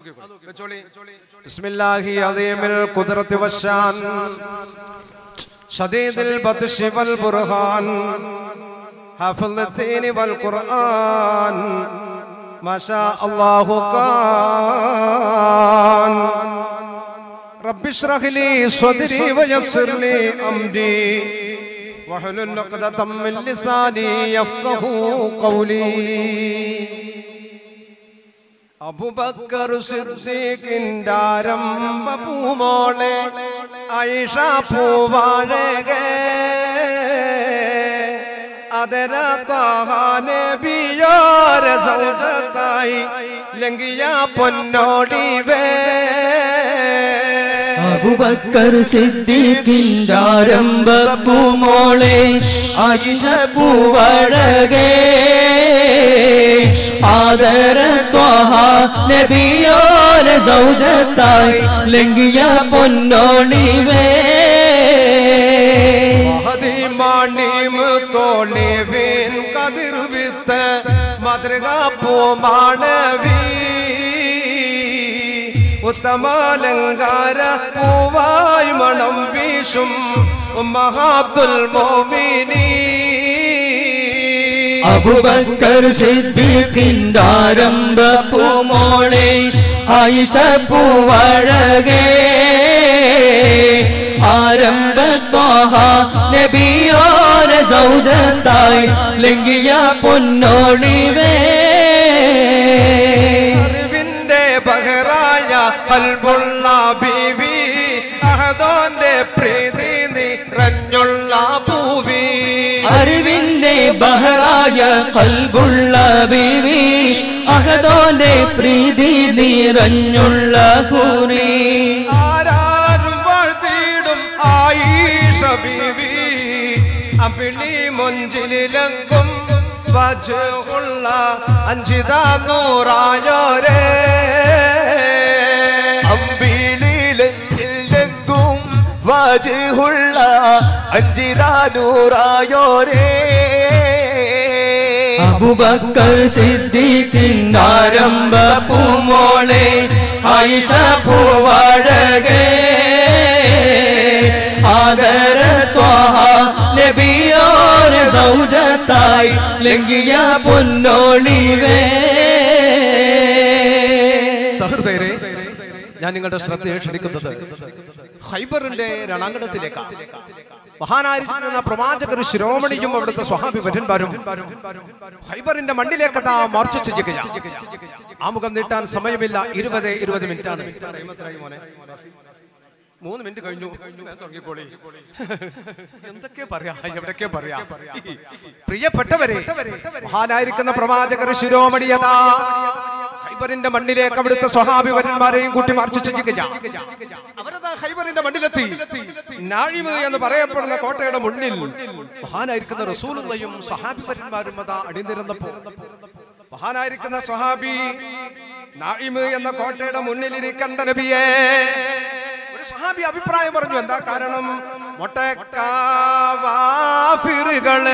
بسم الله عظيم القدرة والشان شديد البطش والبرهان حافظ الدين والقرآن ما شاء الله كان رب اشرح لي صدري ويسر لي أمري واحلل عقدة من لساني يفقه قولي അബുബക്കർ സിദ്ദീഖിന്റെ ആരംഭ പൂമോളെ ഐഷ പൂവാഴകെ അതര താഹാനബിയോര സൗജത്തായി ലംഘിയ പൊന്നോടിവേ അബുബക്കർ സിദ്ദീഖിന്റെ ആരംഭ പൂമോളെ ആയിഷ പൂവഴകേ ആദര ത്വഹ നബിയോര സൗജത്തായി ലംഘിയ പൊന്നോളിവേ മണിമ് തോളിവിൻ കതിർവിത്ത് മതൃക പൂമാണവി ഉത്തമാലങ്കാര പൂവായി മണം വീശും മഹാത്തുൽ മോമിനി അബുബക്കർ സിദ്ദീഖിന്റെ ആരംഭ പൂമോളെ ആയിഷ പൂവഴകേ ആരംഭ ത്വഹ നബിയോര സൗജത്തായി ലംഘിയ പൊന്നോളിവേ അറിവിന്റെ ബഹറായ കൽബുള്ള ബീവി അഹദോന്റെ പ്രീതി നിറഞ്ഞുള്ള പൂവി അറിവിന്റെ ബഹറായ കൽബുള്ള ബീവി അഹദോന്റെ പ്രീതി നിറഞ്ഞുള്ള പൂരി ആരാരും വാഴ്ത്തിയിടും ആയിഷ ബീവി അമ്പിളി മൊഞ്ചിലെങ്കും വജുള്ള അഞ്ചിത നൂറായോരേ അമ്പിളിലെങ്കും വാജുള്ള അഞ്ചിരാനൂറായോരേ അബുബക്കർ സിദ്ദീഖിന്റെ ആരംഭ പൂമോളെ ആയിഷ പൂവഴകേ ആദര ത്വഹ നബിയോര സൗജത്തായി ലംഘിയ പൊന്നോളിവേ സഹൃദയരെ ഞാൻ നിങ്ങളുടെ ശ്രദ്ധയെ ക്ഷണിക്കുന്നത് ഹൈബറിന്റെ രണാങ്കണത്തിലേക്കാണ് മഹാനായിരിക്കുന്ന പ്രവാചകർ ശിരോമണിയും അവിടുത്തെ സ്വഹാബി വരന്മാരും ഹൈബറിന്റെ മണ്ണിലേക്ക് താ മാർച്ച് ചെയ്യുകയാണ് ആമുഖം നീട്ടാൻ സമയമില്ല ഇരുപത് ഇരുപത് മിനിറ്റ് ആണ് മൂന്ന് മിനിറ്റ് കഴിഞ്ഞു തുടങ്ങിക്കോളി എന്തൊക്കെ പറയാ എവിടൊക്കെ പറയാ പ്രിയപ്പെട്ടവരെ മഹാനായിരിക്കുന്ന പ്രവാചകർ ശിരോമണിയതാ ഹൈബറിന്റെ മണ്ണിലേക്ക് അവിടുത്തെ സ്വഹാബി വരന്മാരെയും കൂട്ടി മാർച്ച് ചെയ്യുകയാണ് അവരതാ ഹൈബറിന്റെ മണ്ണിലെത്തി നാഴിമ് എന്ന് പറയപ്പെടുന്ന കോട്ടയുടെ മുന്നിൽ മഹാനായിരിക്കുന്ന റസൂലുള്ളയും സ്വഹാബി വരന്മാരും അതാ അണിനിരന്നപ്പോ മഹാനായിരിക്കുന്ന സ്വഹാബി നാഴിമ് എന്ന കോട്ടയുടെ മുന്നിൽ ഇരിക്കണ്ട നബിയേ ഒരു സ്വഹാബി അഭിപ്രായം പറഞ്ഞു എന്താ കാരണം മൊട്ടക്കാവാഫിറുകള്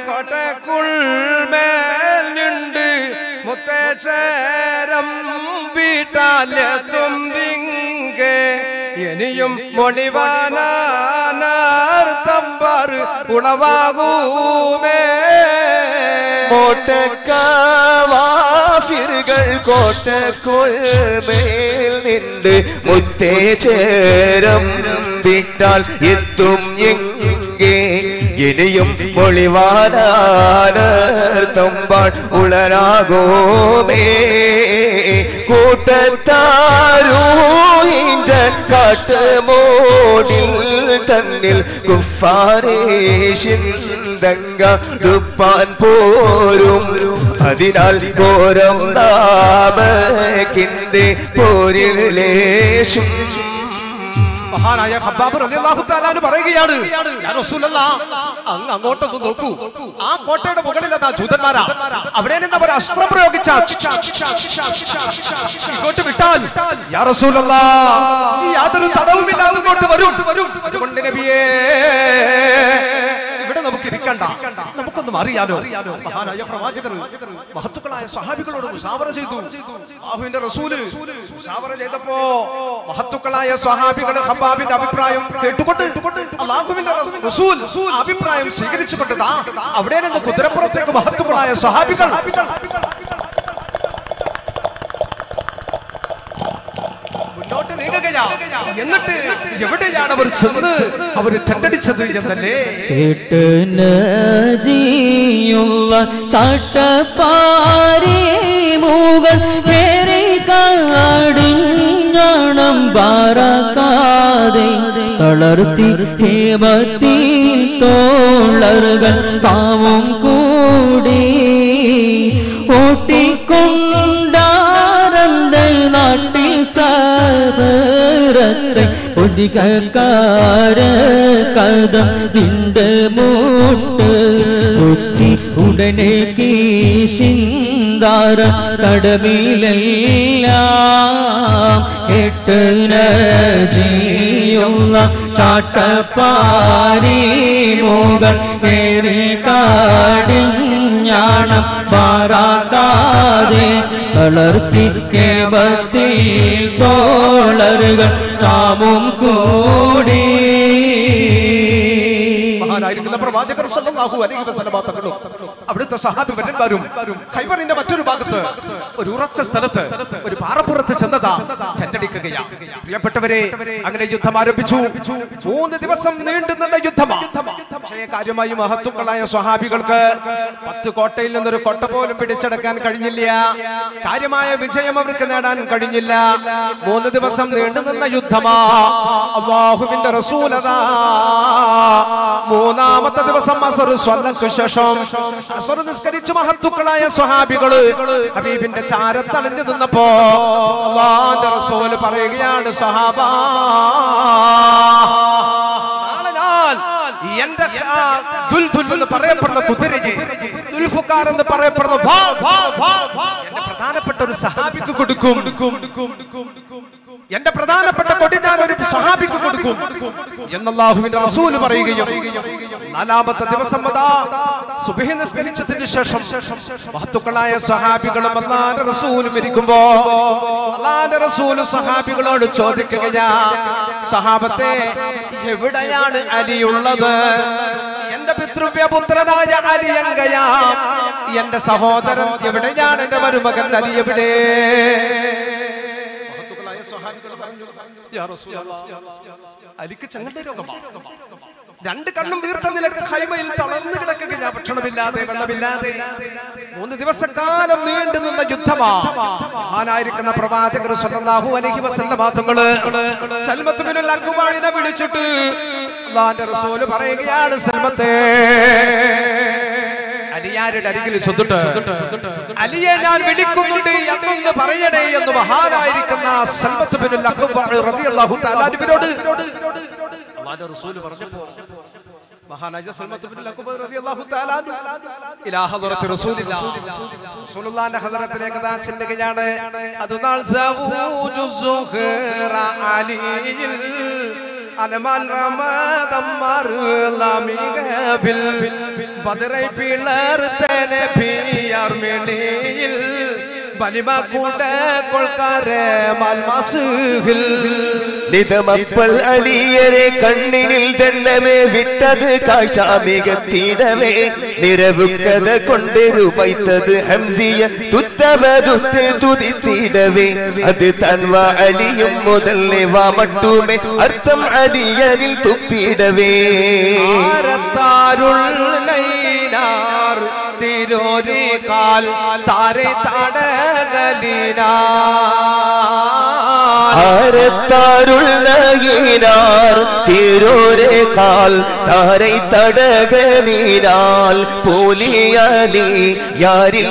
കോട്ടക്കുൾമേലുണ്ട് മുത്തേച്ചേരം വീട്ടാലെത്തും വിങ്കേ ഇനിയും മൊഴിവാനാർത്തം പാറ് ഉളവാകൂമേ മോട്ടക്കാവാഫിറുകൾ കോട്ടക്കുൾമേൽ നിന്ന് മുത്തേ ചേരം വിട്ടാൽ എത്തും എங்கே ഇനിയും മൊഴിവാനാനർത്തമ്പാൾ ഉളരാകോമേ കൂട്ടത്താരൂഹിഞ്ച കാട്ടുമോടിൽ തന്നിൽ കുഫാരേശിന്തങ്ക ദുപ്പാൻ പോരും അതിനാൽ പോരം നാമക്കിന്റെ പോരിൽ ലേശും മഹാനായ ഖബ്ബാബ് റളിയല്ലാഹു തആല അൻഹു പറയുകയാണ് യാ റസൂലല്ലാഹ് അങ്ങ് അങ്ങോട്ടൊന്ന് നോക്കൂ ആ കോട്ടയുടെ മുകളിൽ അതാ ജൂതന്മാരാ അവിടെ നിന്ന് അവർ അസ്ത്രം പ്രയോഗിച്ച ഇങ്ങോട്ട് വിട്ടാൽ യാ റസൂലല്ലാഹ് യാതൊരു തടവുമില്ലാതെ ഇങ്ങോട്ട് വരും അതുകൊണ്ട് നബിയേ ഇവിടെ നമുക്ക് ഇരിക്കണ്ട നമുക്കൊന്ന് മാറിയാലോ മഹാനായ പ്രവാചകർ മഹത്തുക്കളായ സഹാബികളോട് മുഷാവറ ചെയ്തു അള്ളാഹുവിന്റെ റസൂല് മുഷാവറ ചെയ്തപ്പോ മഹത്തുക്കളായ സ്വഹാബികൾ ഹബാബിന്റെ അഭിപ്രായം കേട്ടുകൊണ്ട് അള്ളാഹുവിന്റെ റസൂ- റസൂൽ ആ അഭിപ്രായം സ്വീകരിച്ചുകൊണ്ട് ദാ അവിടെ നിന്ന് കുതിരപ്പുറത്തേക്ക് മഹത്തുക്കളായ സ്വഹാബികൾ മുന്നോട്ട് നീങ്ങുകയാ എന്നിട്ട് എവിടെയാണ് അവർ ചെന്ന് അവർ ടെണ്ടടിച്ചത് എന്നല്ലേ കേട്ട് നജിയുള്ള ചാട്ടപ്പാരി മൂകൾ കേറി കാടിഞ്ഞണം പാറക്കാതെ തളർത്തി ഹേമത്തിൽ തോളറുകൾ താവും കൂടി ഓട്ടിക്കൊണ്ടാരന്ത നാട്ടിൽ സഹരത്തെ ഒടികാര കഥം നിന്റെ മൂട്ട് കുത്തി ഉടനെ കീശിന്താര കടവിലെല്ലാം എട്ട് നജിയുള്ള ചാട്ടപ്പാരി മുകൾ ഏറി കാടിഞ്ഞാണം പാറാക്കാതെ തളർത്തി കേവത്തിൽ തോളറുകൾ താമും കൂടി മഹാനായിരിക്കുന്ന പ്രവാചകർ സല്ലല്ലാഹു അലൈഹി വസല്ലമ തങ്ങളും അവിടുത്തെ സഹാബി വരന്മാരും ഖൈബറിന്റെ മറ്റൊരു ഭാഗത്ത് ഒരു ഉറച്ച സ്ഥലത്ത് ഒരു പാറപ്പുറത്ത് ചെന്നതാ ചെണ്ടടിക്കുകയാണ് പ്രിയപ്പെട്ടവരെ അങ്ങനെ യുദ്ധം ആരംഭിച്ചു മൂന്ന് ദിവസം നീണ്ടുനിന്ന യുദ്ധമാ പക്ഷേ കാര്യമായി മഹത്തുക്കളായ സ്വഹാബികൾക്ക് പത്ത് കോട്ടയിൽ നിന്നൊരു കോട്ട പോലും പിടിച്ചെടുക്കാൻ കഴിഞ്ഞില്ല കാര്യമായ വിജയം അവർക്ക് നേടാൻ കഴിഞ്ഞില്ല മൂന്ന് ദിവസം നീണ്ടുനിന്ന യുദ്ധമാ അള്ളാഹുവിന്റെ റസൂലതാ മൂന്നാമത്തെ ദിവസം അസർ സ്വല്ലക്കു ശേഷം അസർ നിസ്കരിച്ച് മഹത്തുക്കളായ സ്വഹാബികള് ഹബീബിന്റെ ചാരത്തണിഞ്ഞു നിന്നപ്പോ അള്ളാന്റെ റസൂല് പറയുകയാണ് സഹാബ നാളെ ഞാൻ എന്റെ ആ ദുൽദുൽ എന്ന് പറയപ്പെടുന്ന കുതിരയെ ദുൽഫുക്കാർ എന്ന് പറയപ്പെടുന്ന വാ, വാ, വാ, വാ, എന്റെ പ്രധാനപ്പെട്ട ഒരു സഹാബിക്ക് കൊടുക്കും എന്റെ പ്രധാനപ്പെട്ട കൊടി ഞാൻ ഒരു സഹാബിക്ക് കൊടുക്കും എന്നല്ലാഹുവിന്റെ റസൂല് പറയുകയും നാലാമത്തെ ദിവസം അതാ സുബഹി നിസ്കരിച്ചതിന് ശേഷം മഹത്തുക്കളായ സഹാബികളും അള്ളാന്റെ റസൂലും ഇരിക്കുമ്പോ അള്ളാന്റെ റസൂല് സഹാബികളോട് ചോദിക്കുകയാ സഹാബത്തെ എവിടെയാണ് അലിയുള്ളത് എന്റെ പിതൃവ്യപുത്രനായ അലി എങ്കയാ എന്റെ സഹോദരൻ എവിടെയാണ് എന്റെ മരുമകൻ അലി എവിടെ മഹത്തുക്കളായ സ്വഹാബികൾ പറഞ്ഞു, "യാ റസൂലല്ലാഹ്, അലിക്ക് ചെങ്ങണ്ട രോഗമാണ് രണ്ട് കണ്ണും വീർത്ത നിലക്ക് ഹൈമയിൽ തളർന്നു കിടക്കുകയാ ഭക്ഷണമില്ലാതെ വെള്ളമില്ലാതെ മൂന്ന് ദിവസക്കാലം നീണ്ടു നിന്ന യുദ്ധമാ മഹാനായിരിക്കുന്ന പ്രവാചകർ സ്വല്ലല്ലാഹു അലൈഹി വസല്ലമ തങ്ങള് സൽമത്ത് ബിനുൽ അക്ബാനിനെ വിളിച്ചിട്ട് അല്ലാഹുവിന്റെ റസൂല് പറയുകയാണ് സൽമത്തെ അലിയാരുടെ അരികിൽ ചെന്നിട്ട് അലിയെ ഞാൻ വിളിക്കുന്നുണ്ട് എന്നൊന്ന് പറയണേ എന്ന് മഹാനായിരിക്കുന്ന സൽമത്ത് ബിനുൽ അക്ബാൻ റളിയല്ലാഹു തആല അൻഹുവിനോട് അല്ലാഹുവിന്റെ റസൂല് പറഞ്ഞപ്പോ മഹാനായ സൽമത്ത് ബിനുൽ അക്ബർ റളിയല്ലാഹു തആല അൻഹു ഇലാ ഹദറത്തി റസൂലില്ലാഹ് റസൂലുള്ളാഹിന്റെ ഹദറത്തിലേക്ക് ദാ ചെല്ലുകയാണ് അതുനാൾ സവൂജു സുഹറ അലിയിൽ അലമാൽ റമദമ്മർ ലമികഫിൽ ബദറൈ പിളർത്തനെ പിയർ മിളിയിൽ ബലിമ കൂട കൊൾക്കാരെ മൽമസുഹിൽ നിതമപ്പൽ അടിയരെ കണ്ണിനിൽ തെണ്ണമേ വിട്ടത് കാഴ്ച മികത്തിടവേ നിരവുക്കത കൊണ്ട് രൂപൈത്തത് ഹംസിയ തുത്തവതുത്ത് തുതിത്തിടവേ അത് തൻവ അലിയും മുതലേ വാമട്ടുമേ അർത്ഥം അടിയരിൽ തുപ്പിടവേ ആരത്താരുൾ നൈനാർ തിരോരികാൽ താരെ തടകലിനാർ ആരത്താരുള്ളകിനാർ തിരോരെ കാൽ താரை തടകമീനാൽ പോലിയാലി യാരിൽ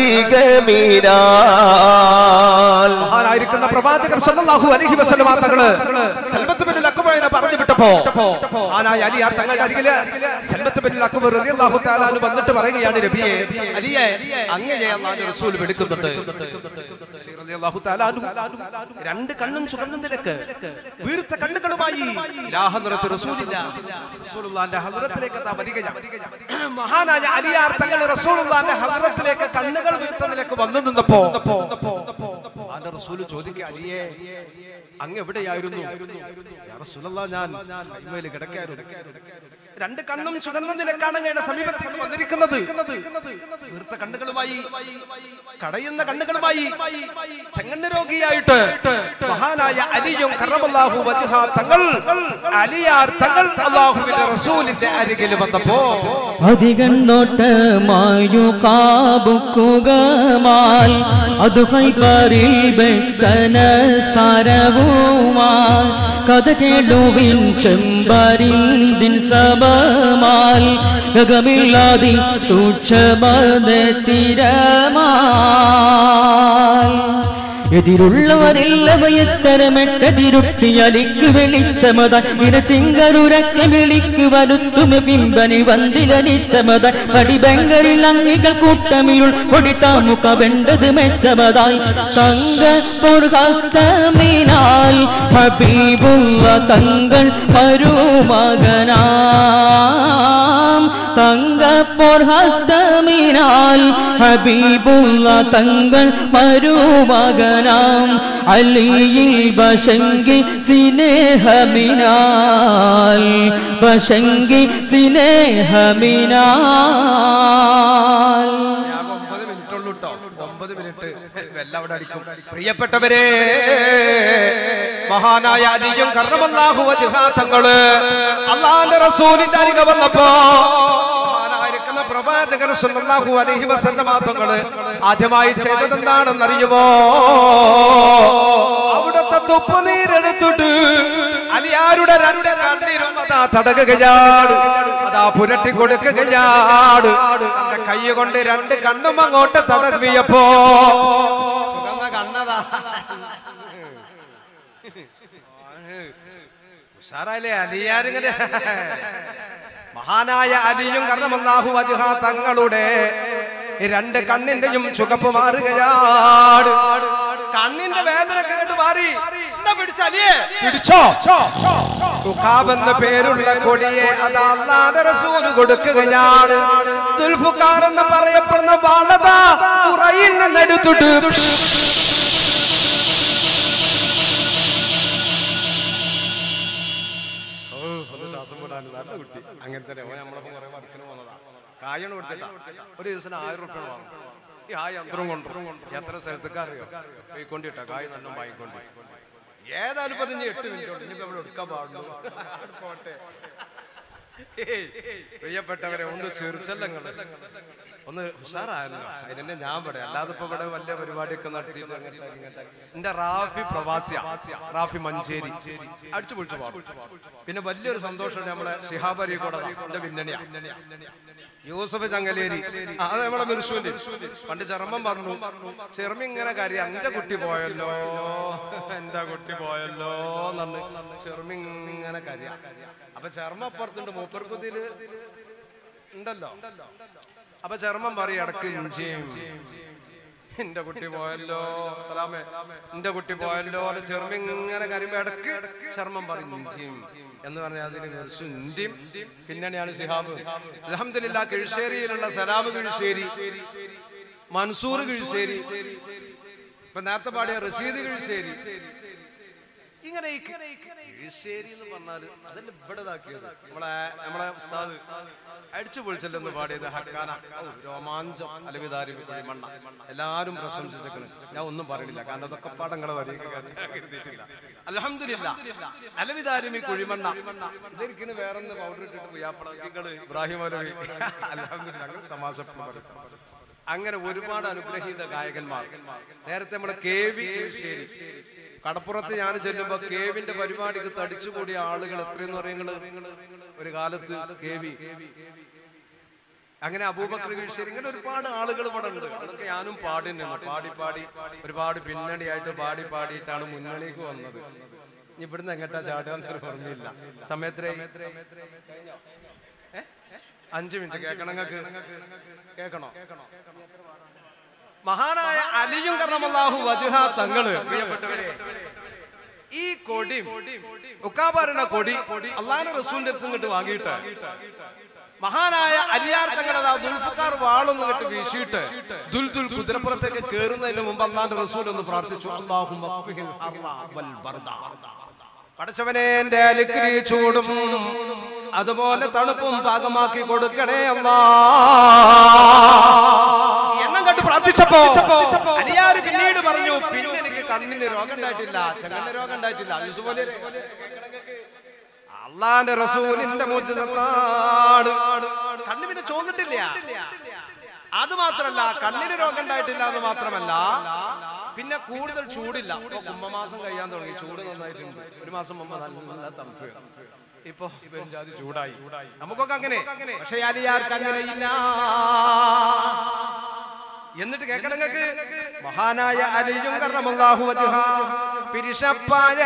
അധികമീനാൽ മഹാനായിരിക്കുന്ന പ്രവാചകർ സല്ലല്ലാഹു അലൈഹി വസല്ലമ തങ്ങള് സൽമത്ത് ബിൻ അക്ബറിനെ പറഞ്ഞു വിട്ടപ്പോ മഹാനായ അലിയാർ തങ്ങളുടെ അരികില് സൽമത്ത് ബിൻ അക്ബർ റളിയല്ലാഹു തആല അൻഹു വന്നിട്ട് പറയുകയാണ് നബിയെ അലിയെ അങ്ങയെ അല്ലാഹുവിന്റെ റസൂൽ വിളിക്കുന്നുണ്ട് അലി റളിയല്ലാഹു തആല അൻഹു രണ്ട് കണ്ണും ചുവന്ന നിലക്ക് വീർത്ത കണ്ണുകളുമായി ഇലാ ഹദ്റത്ത് റസൂലില്ലാ റസൂലുള്ളാഹിന്റെ ഹദ്റത്തിലേക്ക് താ വരികയാണ് മഹാനായ അലിയാർ തങ്ങൾ റസൂലുള്ളാഹിന്റെ ഹദ്റത്തിലേക്ക് കണ്ണുകൾ വീർത്ത നിലക്ക് വന്നു നിന്നപ്പോ ആന്റെ റസൂല് ചോദിക്കുക അലിയേ അങ്ങ് എവിടെയായിരുന്നു യാ റസൂലല്ലാഹ് ഞാൻ ഹൈമയിൽ കിടക്കായിരുന്നു രണ്ട് കണ്ണും ചുവന്ന നിലക്കാണ് അങ്ങയുടെ സമീപത്തേക്ക് വന്നിരിക്കുന്നത് വീർത്ത കണ്ണുകളുമായി കടയുന്ന കണ്ണുകളുമായി ചെങ്ങണ്ണ രോഗിയായിട്ട് മഹാനായ അലിയും കറമല്ലാഹു വജ്ഹ തങ്ങൾ അലിയാർ തങ്ങൾ അള്ളാഹുവിന്റെ റസൂലിന്റെ അരികിൽ വന്നപ്പോ അധികം നോട്ടമായു കാബുക്കുകമാൽ അത് ഹൈബറിൽ ബെത്തന സാരവുമാൽ കഥ കേടുവിൻ ചെമ്പരിന്തിൻ സബമാൽ ഗഗമില്ലാതി സൂക്ഷ്മത തിരമാൽ എതിരുള്ളവരെല്ലാം എത്തരമെട്ടതിരുട്ടി അലിക്ക് വെളിച്ചമത ഇരച്ചിങ്കരുരക്ക വിളിക്ക് വരുത്തുമ പിമ്പനി വന്തിലനിച്ചമത പടിബംഗരിൽ അങ്ങികൾ കൂട്ടമിയുൾ കൊടിത്താമുക വെണ്ടത് മെച്ചമതായി തങ്ക പൊർഹസ്തമിനാൽ ഹബീബുള്ള തങ്ങൾ മരുമകനാം തങ്കപ്പോർ ഹസ്തമിനാൽ ഹബീബുള്ള തങ്ങൾ മരുമകനാം അലിയിൽ ബശങ്കി സിനേഹമിനാൽ ബശങ്കി സിനേഹമിനാൽ ആകെ ഒമ്പത് മിനിറ്റ് ഉള്ളൂ കേട്ടോ ഒമ്പത് മിനിറ്റ് എല്ലാം അവിടെ അടിക്കും പ്രിയപ്പെട്ടവരെ മഹാനായ അലിയും കർണമല്ലാഹു തങ്ങള് അള്ളാന്റെ റസൂലിന്റെ അരികെ വന്നപ്പോ മഹാനായിരിക്കുന്ന പ്രവാചകൻ സല്ലല്ലാഹു അലൈഹി വസല്ലമ തങ്ങള് ആദ്യമായി ചെയ്തത് എന്താണെന്ന് അറിയുമോ അവിടുത്തെ തുപ്പുനീരെടുത്തിട്ട് അലിയാരുടെ രണ്ട് കണ്ണീരും അതാ തടകുകയാണ് അതാ പുരട്ടി കൊടുക്കുകയാണ് തന്റെ കൈ കൊണ്ട് രണ്ട് കണ്ണും അങ്ങോട്ട് തടവിയപ്പോ ചുവന്ന കണ്ണതാ ഉഷാറല്ലേ അലിയാരിങ്ങനെ മഹാനായ അലിയും കർണമല്ലാഹു അജുഹ തങ്ങളുടെ രണ്ട് കണ്ണിന്റെയും ചുവപ്പ് മാറുകയാണ് കണ്ണിന്റെ വേദന കേട്ട് മാറി എന്താ പിടിച്ച അലിയെ പിടിച്ചോ തുക്കാബെന്ന പേരുള്ള കൊടിയെ അത് അല്ലാതെ റസൂല് കൊടുക്കുകയാണ് ദുൽഫുക്കാർ എന്ന് പറയപ്പെടുന്ന വളത ഉറയിൽ നിന്നെടുത്തിട്ട് അങ്ങനെ തന്നെ നമ്മളൊപ്പം കുറെ വർക്കിന് പോകുന്നതാ കായാണ് കൊടുത്തിട്ടാ ഒരു ദിവസം ആയിരം റുപ്യ വാങ്ങും ഈ ആയി അന്തരം കൊണ്ടും എത്ര സ്ഥലത്തേക്ക് അറിയോ പോയിക്കൊണ്ടിട്ടാ കായ് നല്ല വാങ്ങിക്കൊണ്ട് ഏതായാലും ഇപ്പൊ ഇനി എട്ട് മിനിറ്റ് ഉണ്ട് ഇനിയിപ്പോ ഇവിടെ എടുക്കാൻ പാടുള്ളൂ പോട്ടെ ഏയ്, പ്രിയപ്പെട്ടവരെ ഒന്ന് ചെറുച്ചല്ലങ്ങൾ ഒന്ന് ഉഷാറായല്ലോ അതിനെ ഞാൻ പറയാം അല്ലാതെ ഇപ്പൊ ഇവിടെ വലിയ പരിപാടിയൊക്കെ നടത്തിയിട്ട് അങ്ങനത്തെ ഇങ്ങനത്തെ. എന്റെ റാഫി പ്രവാസിയ റാഫി മഞ്ചേരി അടിച്ചു പൊളിച്ചു പാടും പിന്നെ വലിയൊരു സന്തോഷം നമ്മളെ ഷിഹാബ് അലി കൂടെ എന്റെ പിന്നണിയാ യൂസഫ് ചങ്ങലേരി ആ, അത് നമ്മളെ മിർഷുവിന്റെ പണ്ട് ചെറുമ്പം പറഞ്ഞു ചെറുമി ഇങ്ങനെ കാര്യം എന്റെ കുട്ടി പോയല്ലോ എന്റെ കുട്ടി പോയല്ലോ എന്നു ചെറുമി ഇങ്ങനെ കരയാ അപ്പൊ ചെറുമ അപ്പുറത്തുണ്ട് മൂപ്പർക്കുതില് ഉണ്ടല്ലോ അപ്പൊ ചെറുമൻ പറയും ഇടക്ക് ഇഞ്ചിയും എന്റെ കുട്ടി പോയല്ലോ സലാമേ എന്റെ കുട്ടി പോയല്ലോ ചെറുമി ഇങ്ങനെ കരുമ്പോ ഇടക്ക് ശർമ്മം പറയും ഇഞ്ചിയും എന്ന് പറഞ്ഞാൽ അതിന് കുറച്ച് ഇന്ത്യയും പിന്നണിയാണ് സിഹാബ് അലഹമില്ല കിഴിശ്ശേരിയിലുള്ള സലാമ് കിഴിശ്ശേരി മൻസൂർ കിഴിശ്ശേരി ഇപ്പൊ നേരത്തെ പാടിയ റഷീദ് കിഴിശ്ശേരി ഇങ്ങനെ ഈ കിഴിശ്ശേരി എന്ന് പറഞ്ഞാല് അതല്ല ഇവിടെ ഇതാക്കിയത് നമ്മളെ നമ്മളെ ഉസ്താദ് അടിച്ചു പൊളിച്ചല്ലെന്ന് പാടിയത് ഹക്കാന ഔ, രോമാഞ്ചം അലവിതാരി കുഴിമണ്ണ എല്ലാരും പ്രശംസിച്ചേക്കണ് ഞാൻ ഒന്നും പറയണില്ല കാരണം അതൊക്കെ പാടങ്ങളെ കരുതിയിട്ടില്ല അലഹമില്ല അലവിതാരിമി കുഴിമണ്ണ ഇതൊരിക്കലും വേറെ പൗഡർ ഇട്ടിട്ട് പുയ്യാപ്പളങ്ങൾ ഇബ്രാഹിം അലവി അലഹമില്ല തമാശ പറയും അങ്ങനെ ഒരുപാട് അനുഗ്രഹീത ഗായകന്മാർ നേരത്തെ നമ്മുടെ കെ വി കീഴ്ശ്ശേരി കടപ്പുറത്ത് ഞാൻ ചെല്ലുമ്പോ കേവിന്റെ പരിപാടിക്ക് തടിച്ചുകൂടിയ ആളുകൾ എത്രയെന്ന് പറയുന്നത് ഒരു കാലത്ത് കെ വി അങ്ങനെ അബൂബക്കർ കീഴ്ശ്ശേരി ഇങ്ങനെ ഒരുപാട് ആളുകൾ ഇവിടെ ഉണ്ട് അതൊക്കെ ഞാനും പാടുന്നു പാടി പാടി ഒരുപാട് പിന്നണിയായിട്ട് പാടി പാടിയിട്ടാണ് മുന്നണിക്ക് വന്നത് ഇനി ഇവിടുന്ന് എങ്ങട്ടാ ചാടുക ഒരു ഓർമ്മയില്ല സമയത്രേ അഞ്ചു മിനിറ്റ് കേൾക്കണം നിങ്ങൾക്ക് കേൾക്കണോ മഹാനായ അലിയും കർണമല്ലാഹു വജുഹ തങ്ങള് പ്രിയപ്പെട്ടവരെ ഈ കൊടി ഉക്കാബാരണ കൊടി അള്ളാഹു റസൂലിന്റെ അടുത്ത് ഇങ്ങോട്ട് വാങ്ങിയിട്ട് മഹാനായ അലിയാർ തങ്ങളത് ആ ദുൽഫക്കാർ വാളൊന്ന് ഇങ്ങോട്ട് വീശിയിട്ട് ദുൽ ദുൽ കുതിരപ്പുറത്തേക്ക് കേറുന്നതിന് മുമ്പ് അള്ളാന്റെ റസൂൽ ഒന്ന് പ്രാർത്ഥിച്ചു അള്ളാഹു പടച്ചവനെ എന്റെ അലുക്കിരി ചൂടും അതുപോലെ തണുപ്പും പാകമാക്കി കൊടുക്കണേ അല്ലാ എണ്ണം കണ്ട് പ്രാർത്ഥിച്ചപ്പോ അലിയാർ പിന്നീട് പറഞ്ഞു പിന്നെ എനിക്ക് കണ്ണിന് രോഗം ഉണ്ടായിട്ടില്ല ചെങ്ങനെ രോഗം ഉണ്ടായിട്ടില്ല യൂസുഫ് അലി അള്ളാന്റെ റസൂലിന്റെ മോചിതത്താണ് കണ്ണ് പിന്നെ ചോന്നിട്ടില്ല അത് മാത്രല്ല കണ്ണിന് രോഗം ഉണ്ടായിട്ടില്ല എന്ന് മാത്രമല്ല പിന്നെ കൂടുതൽ ചൂടില്ല ഇപ്പൊ കുംഭമാസം കഴിയാൻ തുടങ്ങി ചൂട് നന്നായിട്ടുണ്ട് ഒരു മാസം മുമ്പ് നല്ല തണുപ്പ് ഇപ്പൊ പെരുംജാതി ചൂടായി നമുക്കൊക്കെ അങ്ങനെ പക്ഷെ അലിയാർക്ക് അങ്ങനെ ഇല്ല എന്നിട്ട് കേൾക്കണം നിങ്ങൾക്ക് മഹാനായ അലിയും കർണമല്ലാഹു വജുഹ പിരിശപ്പായ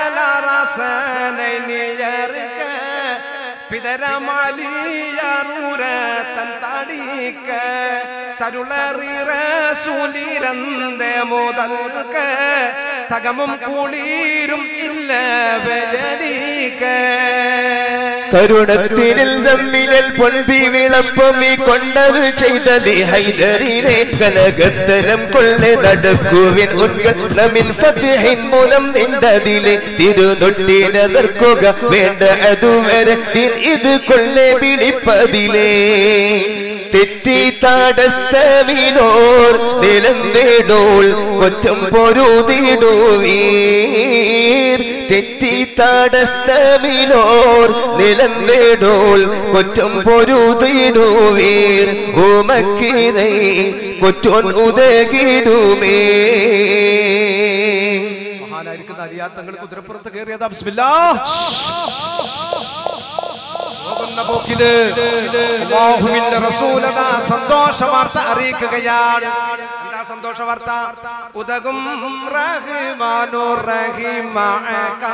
പിതരമാലിയൂര തൻ തടിക്ക തരുളറിറ സൂലിരന്ത മുതൽക്ക തകമും കുളീരും ഇല്ല വജലിക്ക കരുണത്തിനിൽ തമ്മിലൽ പൊൻപി വിളപ്പമി കൊണ്ടത് ചെയ്തത് ഹൈദരിലെ കനകത്തലം കൊള്ളെ നടക്കുവിൻ ഉൻഗമിൻ ഫത്തിഹിൻ മൂലം നിണ്ടതിലെ തിരുനൊട്ടിനതർക്കുക വേണ്ട അതുവരെ ദിൻ ഇത് കൊള്ളെ വിളിപ്പതിലേ തെറ്റി താടസ്ഥവിനോർ നിലം നേടോൾ കൊറ്റം പൊരുതിടുവീർ തെറ്റി താടസ്ഥവിനോർ നിലം നേടോൾ കൊറ്റം പൊരുതിടുവീർ ഓമക്കിരൈ കൊറ്റോൻ ഉദകിടുമേ മഹാനായിരിക്കുന്ന അരിയാത്തങ്ങൾ കുതിരപ്പുറത്ത് കയറിയതാ ബിസ്മില്ലാ പോകുന്ന പോക്കില് അല്ലാഹുവിന്റെ റസൂലതാ സന്തോഷ വാർത്ത അറിയിക്കുകയാണ് എന്താ സന്തോഷ വാർത്ത ഉദകും റഹ്മാനു റഹിമഅക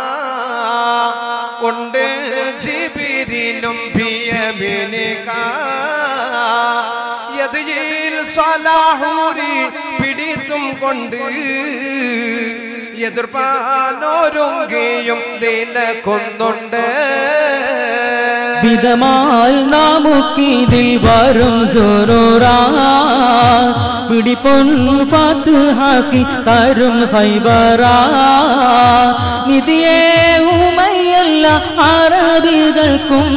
ഉണ്ട് ജിബിരിലും ബിയമിനിക യദ്യിൽ സ്വലാഹൂരി പിടിത്തും കൊണ്ട് എതിർപ്പാനോരുങ്കയും നിലകൊന്നുണ്ട് വിധമാൽ നമുക്കിതിൽ വരും സുറൂറാ പിടിപ്പൊൻ ഫാത്തുഹാക്കി തരും ഫൈബറാ നിധിയേ ഉമയല്ല അറബികൾക്കും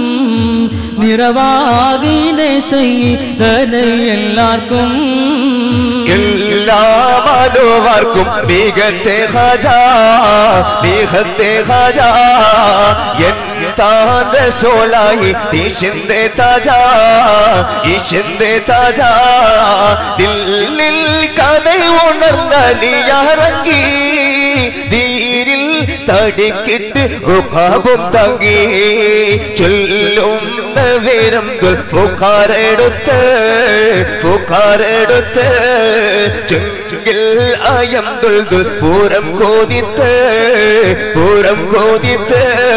നിറവാകിനെ എല്ലാവർക്കും എല്ലാ മാനവർക്കും മികത്തെ ഹജ മികത്തെ ഹജ എന്താന്റെ സോളായി ഈശിന്റെ താജ ഈശിന്റെ താജ ദില്ലിൽ കഥ ഉണർന്നലിയാറങ്ങി ധീരിൽ തടിക്കിട്ട് ഉപാപം തങ്ങി ചൊല്ലുന്ന വീരം പുക്കാരെടുത്ത് പുക്കാരെടുത്ത് ചെങ്കിൽ അയം ദുൽദുൽ പൂരം കോതിത്ത് പൂരം കോതിത്ത്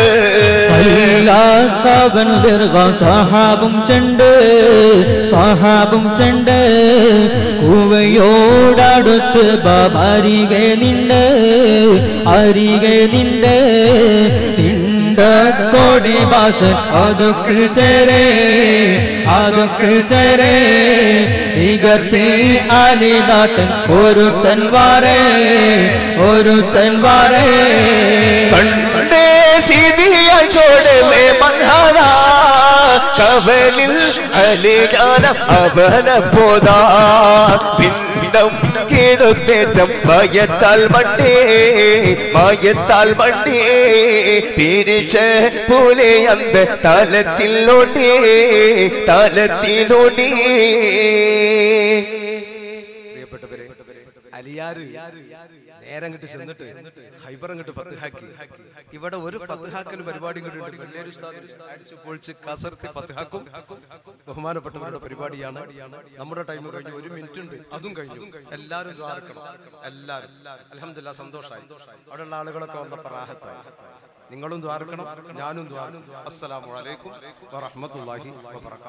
കല്ലാത്തവൻ ദീർഘ സഹാബും ചെണ്ട് സഹാബും ചെണ്ട് കൂവയോടടുത്ത് ബാബരികെ നിണ്ട് അരികെ നിണ്ട് തിണ്ട കോടി ഭാഷ അതൊക്കെ ചേരേ അതൊക്കെ ചേരേ ഇകർത്തി അലിനാട്ടൻ ഒരുത്തൻ വാരേ ഒരുത്തൻ വാരേ കണ്ടേ സിദിയ ചോടമേ മൻഹാരാ കവലിൽ അലിജാന അവന പോതാ പിണ്ടം കിടുത്തേറ്റം മയത്താൽ മണ്ടേ മയത്താൽ മണ്ടേ പിരിച്ച പോലെ അന്ത തലത്തിലോട്ടേ തലത്തിലോട്ടേ പ്രിയപ്പെട്ടവരെ അലിയാറ് നേരം കിട്ടി ചെന്നിട്ട് ഹൈബർ അങ്ങോട്ട് ഫത്തുഹാക്കി ഇവിടെ ഒരു ഫത്തുഹാക്കൽ പരിപാടി കൂടി ഉണ്ട് വെള്ളേരി ഉസ്താദ് അടിച്ചു പൊളിച്ച് കസർത്തി ഫത്തുഹാക്കും ബഹുമാനപ്പെട്ടവരുടെ പരിപാടിയാണ് നമ്മുടെ ടൈം കഴിഞ്ഞു ഒരു മിനിറ്റ് ഉണ്ട് അതും കഴിഞ്ഞു എല്ലാവരും ദ്വാരക്കണം എല്ലാവരും അലഹമില്ല സന്തോഷമായി അവിടെയുള്ള ആളുകളൊക്കെ വന്ന പ്രാഹത്തായി നിങ്ങളും ദ്വാരക്കണം ഞാനും ദ്വാരം അസ്സലാമു അലൈക്കും വറഹ്മത്തുള്ളാഹി വബറകാതുഹു